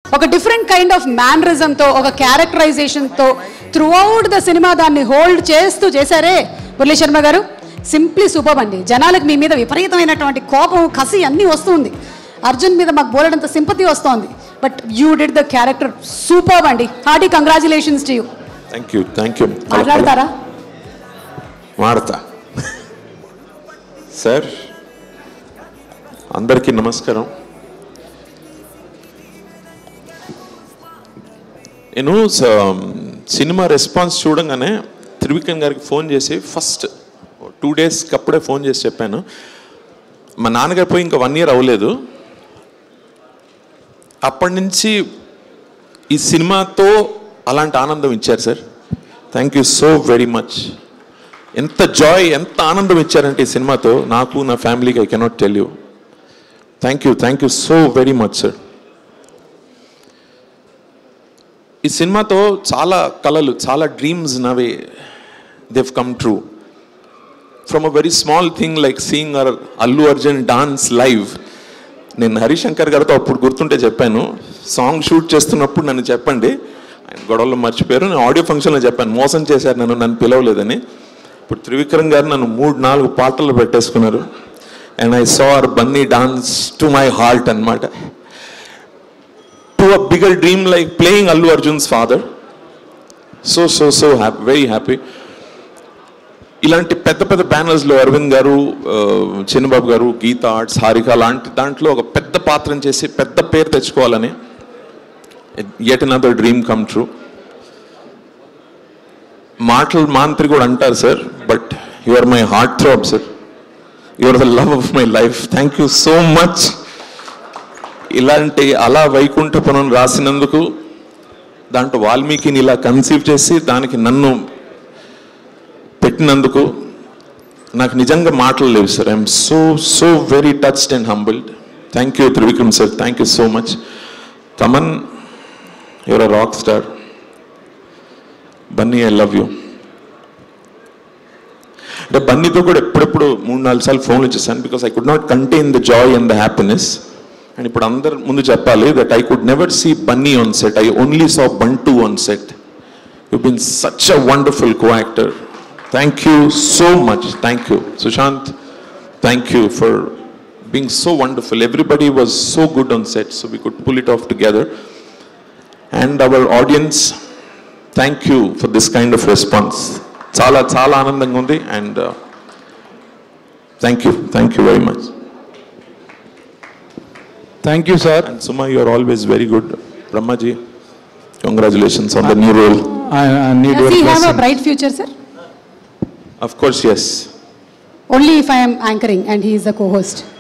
ఒక different kind of మ్యానరిజంతో ఒక క్యారెక్టరైజేషన్తో త్రూ అవుట్ ద సినిమా దాన్ని హోల్డ్ చేస్తూ చేశారే మురళీ శర్మ గారు సింప్లీ సూపర్ అండి జనాలకు మీ మీద విపరీతమైనటువంటి కోపం కసి అన్నీ వస్తుంది అర్జున్ మీద మాకు బోలెడంత సింపతి వస్తోంది but you did the character super అండి hearty congratulations to you thank you thank you మాట్లాడతారా వాడతా సార్ అందరికీ నమస్కారం నేను స- సినిమా రెస్పాన్స్ చూడంగానే త్రివిక్రమ్ గారికి ఫోన్ చేసి ఫస్ట్ టూ డేస్కి అప్పుడే ఫోన్ చేసి చెప్పాను మా నాన్నగారు పోయి ఇంకా వన్ ఇయర్ అవ్వలేదు అప్పటి నుంచి ఈ సినిమాతో అలాంటి ఆనందం ఇచ్చారు sir thank you so very much ఎంత జాయ్ ఎంత ఆనందం ఇచ్చారంటే ఈ సినిమాతో నాకు నా ఫ్యామిలీకి I cannot tell you thank you thank you so very much sir ఈ సినిమాతో చాలా కళలు చాలా dreams now they've come true from a very small thing like seeing our Allu Arjun dance live నేను హరిశంకర్ గారితో అప్పుడు గుర్తుంటే చెప్పాను సాంగ్ షూట్ చేస్తున్నప్పుడు నన్ను చెప్పండి ఆయన గొడవలో మర్చిపోయారు నేను ఆడియో ఫంక్షన్లో చెప్పాను మోసం చేశారు నన్ను నన్ను పిలవలేదని ఇప్పుడు త్రివిక్రమ్ గారు నన్ను మూడు నాలుగు పాటలు పెట్టేసుకున్నారు and I saw our Bunny dance to my heart అన్నమాట to a bigger dream like playing Allu Arjun's father so so so happy very happy ఇలాంటి పెద్ద పెద్ద బ్యానర్స్లో అరవింద్ గారు ఆ, చిన్నబాబు గారు గీత ఆర్ట్స్ హారిక లాంటి దాంట్లో ఒక పెద్ద పాత్రను చేసి పెద్ద పేరు తెచ్చుకోవాలని at another dream come true మాటలు మాంత్రి కూడా అంటారు sir but you are my heart throb sir you are the love of my life thank you so much ఇలాంటి అలా వైకుంఠపురం రాసినందుకు దాంట్లో వాల్మీకిని ఇలా కన్సీవ్ చేసి దానికి నన్ను పెట్టినందుకు నాకు నిజంగా మాటలు లేవు sir I'm so so very touched and humbled thank you Trivikram sir thank you so much Thaman your uh rock star Bunny I love you అంటే బన్నీతో కూడా ఎప్పుడెప్పుడు మూడు నాలుగు సార్లు ఫోన్లు చేశాను because I could not contain the joy and the happiness and ఇప్పుడు అందరు ముందు చెప్పాలి that I could never see Bunny on set I only saw Bantu on set you been such a wonderful co actor thank you so much thank you Sushanth thank you for being so wonderful everybody was so good on set so we could pull it off together and our audience thank you for this kind of response చాలా చాలా ఆనందంగా ఉంది and thank you thank you very much Thank you, sir. And Suma you are always very good Brahmaji congratulations on the new role I, I need Does your he have a blessing. bright future, sir? Of course yes Only if I am anchoring and he is the co-host.